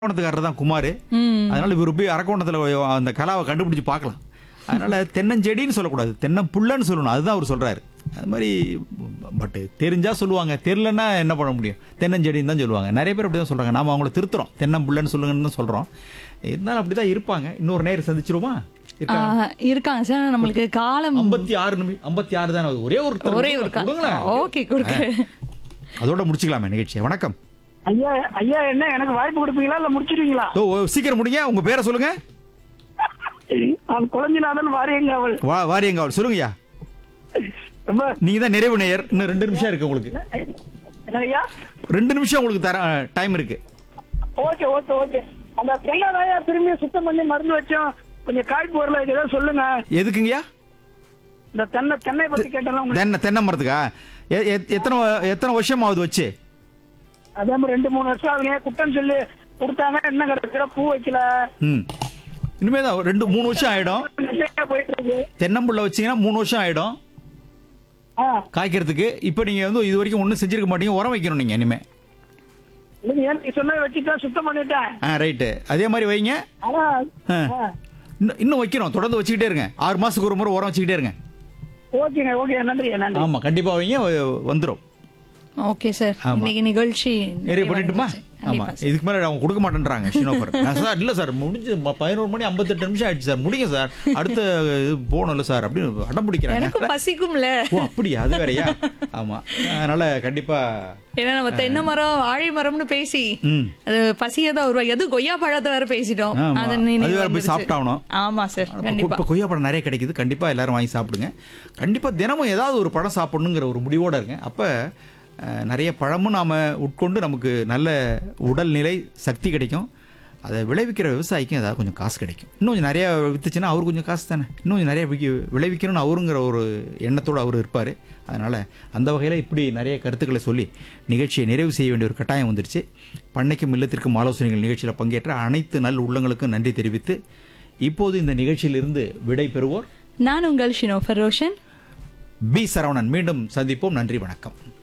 அரக்கோணத்துக்காரர் தான் குமார் ம். அதனால இவர் போய் அரக்கோணத்தில் அந்த கலாவை கண்டுபிடிச்சு பார்க்கலாம் அதனால தென்னஞ்செடின்னு சொல்லக்கூடாது தென்னம்புள்ளன்னு சொல்லணும் அதுதான் அவர் சொல்றாரு அது மாதிரி பட் தெரிஞ்சா சொல்லுவாங்க தெரியலன்னா என்ன பண்ண முடியும் தென்னஞ்செடின்னு தான் சொல்லுவாங்க நிறைய பேர் அப்படி தான் சொல்றாங்க நாம அவங்கள திருத்துறோம் தென்னம்புள்ளன்னு சொல்லுங்கன்னு தான் சொல்றோம் இருந்தாலும் அப்படி தான் இருப்பாங்க இன்னொரு நேரம் சந்திச்சிருவோமா ஆ, இருக்காங்க சார் நம்மளுக்கு காலம் ஐம்பத்தி ஆறு நிமிஷம் ஐம்பத்தி ஆறு தானே ஆகுது. ஒரே ஒரு ஒரே ஒரு கா- கொடுங்களேன் ஓகே கொடுக்க அதோட முடிச்சுக்கலாமே நிகழ்ச்சியை வணக்கம் ஐயா ஐயா என்ன எனக்கு வாய்ப்பு கொடுப்பீங்களா இல்ல முடிச்சிருவீங்களா ஓ ஓ, சீக்கிரம் முடிங்க உங்க பேரை சொல்லுங்க நான் குழஞ்சிநாதன் வாரியங்காவல் வா வாரியங்காவல் சொல்லுங்கய்யா ரொம்ப நீங்க தான் நிறைவு நேயர் இன்னும் ரெண்டு நிமிஷம் இருக்கு உங்களுக்கு என்ன ஐயா ரெண்டு நிமிஷம் உங்களுக்கு தர டைம் இருக்கு ஓகே ஓகே ஓகே அந்த தென்னாதாயா திரும்பி சுத்தம் பண்ணி மருந்து வச்சோம் கொஞ்சம் காய்ப்பு வரல இது ஏதாவது சொல்லுங்க எதுக்குங்கய்யா இந்த தென்னை தென்னை பத்தி கேட்டலாம் உங்களுக்கு தென்னை தென்னை மரத்துக்கா எ- எ- எத்தனை வ- எத்தனை வருஷம் ஆகுது வச்சு அதே மாதிரி ரெண்டு மூணு வருஷம் ஆகுங்க குட்டம் சொல்லி கொடுத்தாங்க என்ன கிடைக்கிற பூ வைக்கல ம் இனிமே தான் ஒரு ரெண்டு மூணு வருஷம் ஆயிடும் நெட்டையா போயிட்டு இருக்கு தென்னம்புள்ள வச்சீங்கன்னா மூணு வருஷம் ஆயிடும் ஆ காய்க்கிறதுக்கு இப்போ நீங்க வந்து இது வரைக்கும் ஒன்றும் செஞ்சிருக்க மாட்டீங்க உரம் வைக்கணும் நீங்க இனிமே இல்லைங்க ஏன் நீ சொன்னதை வச்சுட்டேன் சுத்தம் பண்ணிட்டேன் ஆ ரைட்டு அதே மாதிரி வைங்க ஆனா ஆ. ஆ. இன்னும் இன்னும் வைக்கணும் தொடர்ந்து வச்சுக்கிட்டே இருங்க ஆறு மாசத்துக்கு ஒரு முறை உரம் வச்சுக்கிட்டே இருங்க ஓகேங்க ஓகே நன்றி நன்றி ஆமா கண்டிப்பா வைங்க வ- வந்துரும் ஓகே சார் ஆமா. இன்னைக்கு நிகழ்ச்சி நிறைய பண்ணிட்டுமா ஆமா கண்டிப்பா இதுக்கு மேல அவங்க கொடுக்க மாட்டேன்றாங்க ஷினோஃபர் நான் சார் இல்ல சார் முடிஞ்சு ம- பதினோரு மணி ஐம்பத்தெட்டு நிமிஷம் ஆயிடுச்சு சார் முடிங்க சார் அடுத்த இது போகணும்ல சார் அப்படின்னு அடம் பிடிக்கிறாங்க எனக்கும் பசிக்கும்ல ஓ அப்படியா அது வேறயா ஆமா அதனால கண்டிப்பா ஏன்னா நம்ம தென்னை மரம் வாழை மரம்னு பேசி ம் அது பசியை தான் உருவாக்கி அது கொய்யா பழத்தை வேற பேசிட்டோம் ஆமா. அது நினைவு அது வேற போய் வந்துருச்சு. சாப்பிட்டாகணும். ஆமா சார் இப்ப- கண்டிப்பா இப்ப கொய்யா பழம் நிறைய கிடைக்குது கண்டிப்பா எல்லாரும் வாங்கி சாப்பிடுங்க கண்டிப்பா தினமும் ஏதாவது ஒரு பழம் சாப்பிடணுங்கிற ஒரு முடிவோட இருங்க அப்ப அஹ், நிறைய பழமும் நாம உட்கொண்டு நமக்கு நல்ல உடல்நிலை சக்தி கிடைக்கும் அதை விளைவிக்கிற விவசாயிக்கும் ஏதாவது கொஞ்சம் காசு கிடைக்கும் இன்னும் கொஞ்சம் நிறைய வித்துச்சுன்னா அவர் கொஞ்சம் காசு தானே இன்னும் கொஞ்சம் நிறைய விக்கி- விளைவிக்கணும்னு அவருங்கிற ஒரு எண்ணத்தோடு அவர் இருப்பார் அதனால் அந்த வகையில் இப்படி நிறைய கருத்துக்களை சொல்லி நிகழ்ச்சியை நிறைவு செய்ய வேண்டிய ஒரு கட்டாயம் வந்துருச்சு பண்ணைக்கும் இல்லத்திற்கும் ஆலோசனைகள் நிகழ்ச்சியில் பங்கேற்ற அனைத்து நல் உள்ளங்களுக்கும் நன்றி தெரிவித்து இப்போது இந்த நிகழ்ச்சியிலிருந்து விடை பெறுவோர் நான் உங்கள் ஷினோஃபர் ரோஷன் பி சரவணன் மீண்டும் சந்திப்போம் நன்றி வணக்கம்